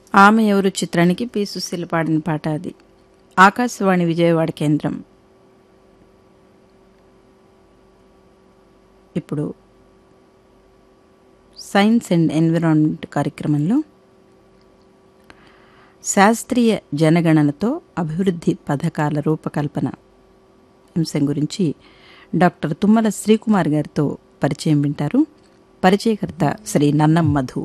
ఆమె ఎవరు చిత్రానికి పి సుశీల పాడిన పాట అది ఆకాశవాణి విజయవాడ కేంద్రం ఇప్పుడు సైన్స్ అండ్ ఎన్విరాన్మెంట్ కార్యక్రమంలో శాస్త్రీయ జనగణనతో అభివృద్ధి పథకాల రూపకల్పన అంశం గురించి డాక్టర్ తుమ్మల శ్రీకుమార్ గారితో పరిచయం వింటారు పరిచయకర్త శ్రీ నన్నం మధు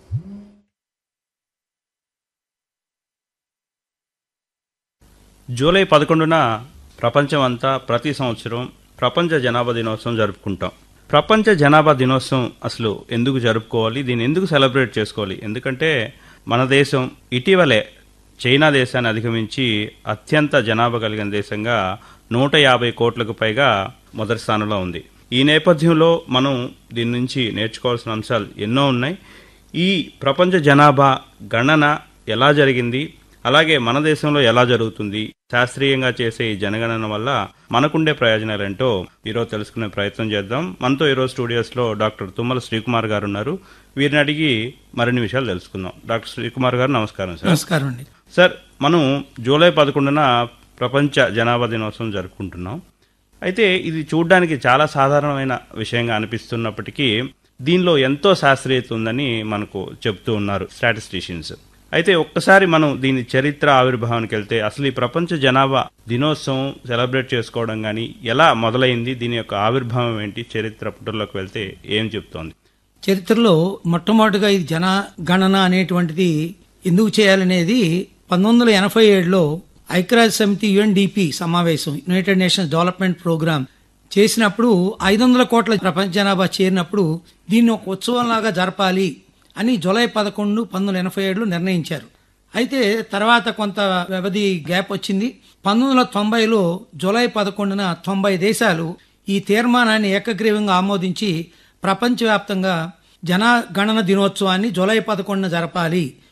జూలై పదకొండున ప్రపంచం అంతా ప్రతి సంవత్సరం ప్రపంచ జనాభా దినోత్సవం జరుపుకుంటాం ప్రపంచ జనాభా దినోత్సవం అసలు ఎందుకు జరుపుకోవాలి దీన్ని ఎందుకు సెలబ్రేట్ చేసుకోవాలి ఎందుకంటే మన దేశం ఇటీవలే చైనా దేశాన్ని అధిగమించి అత్యంత జనాభా కలిగిన దేశంగా నూట యాభై కోట్లకు పైగా మొదటి స్థానంలో ఉంది ఈ నేపథ్యంలో మనం దీని నుంచి నేర్చుకోవాల్సిన అంశాలు ఎన్నో ఉన్నాయి ఈ ప్రపంచ జనాభా గణన ఎలా జరిగింది అలాగే మన దేశంలో ఎలా జరుగుతుంది శాస్త్రీయంగా చేసే ఈ జనగణన వల్ల మనకుండే ప్రయోజనాలేంటో ఈరోజు తెలుసుకునే ప్రయత్నం చేద్దాం మనతో ఈరోజు స్టూడియోస్ లో డాక్టర్ తుమ్మల శ్రీకుమార్ గారు ఉన్నారు వీరిని అడిగి మరిన్ని విషయాలు తెలుసుకుందాం డాక్టర్ శ్రీకుమార్ గారు నమస్కారం సార్ నమస్కారం అండి సార్ మనం జూలై పదకొండున ప్రపంచ జనాభా దినోత్సవం జరుపుకుంటున్నాం అయితే ఇది చూడడానికి చాలా సాధారణమైన విషయంగా అనిపిస్తున్నప్పటికీ దీనిలో ఎంతో శాస్త్రీయత ఉందని మనకు చెప్తూ ఉన్నారు స్టాటిస్టిషియన్స్ అయితే ఒక్కసారి మనం దీని చరిత్ర ఆవిర్భావానికి వెళ్తే అసలు ఈ ప్రపంచ జనాభా దినోత్సవం సెలబ్రేట్ చేసుకోవడం కానీ ఎలా మొదలైంది దీని యొక్క ఆవిర్భావం ఏంటి చరిత్ర పుటల్లోకి వెళ్తే ఏం చెప్తోంది చరిత్రలో మొట్టమొదటిగా ఇది జనగణన అనేటువంటిది ఎందుకు చేయాలనేది పంతొమ్మిది వందల ఎనభై ఏడులో ఐక్యరాజ్య సమితి యుఎన్డిపి సమావేశం యునైటెడ్ నేషన్స్ డెవలప్మెంట్ ప్రోగ్రామ్ చేసినప్పుడు ఐదు వందల కోట్ల ప్రపంచ జనాభా చేరినప్పుడు దీన్ని ఒక ఉత్సవంలాగా జరపాలి అని జూలై పదకొండు పంతొమ్మిది వందల ఎనభై ఏడులో నిర్ణయించారు అయితే తర్వాత కొంత వ్యవధి గ్యాప్ వచ్చింది పంతొమ్మిది వందల తొంభైలో జూలై పదకొండున తొంభై దేశాలు ఈ తీర్మానాన్ని ఏకగ్రీవంగా ఆమోదించి ప్రపంచవ్యాప్తంగా జనగణన దినోత్సవాన్ని జూలై పదకొండున జరపాలి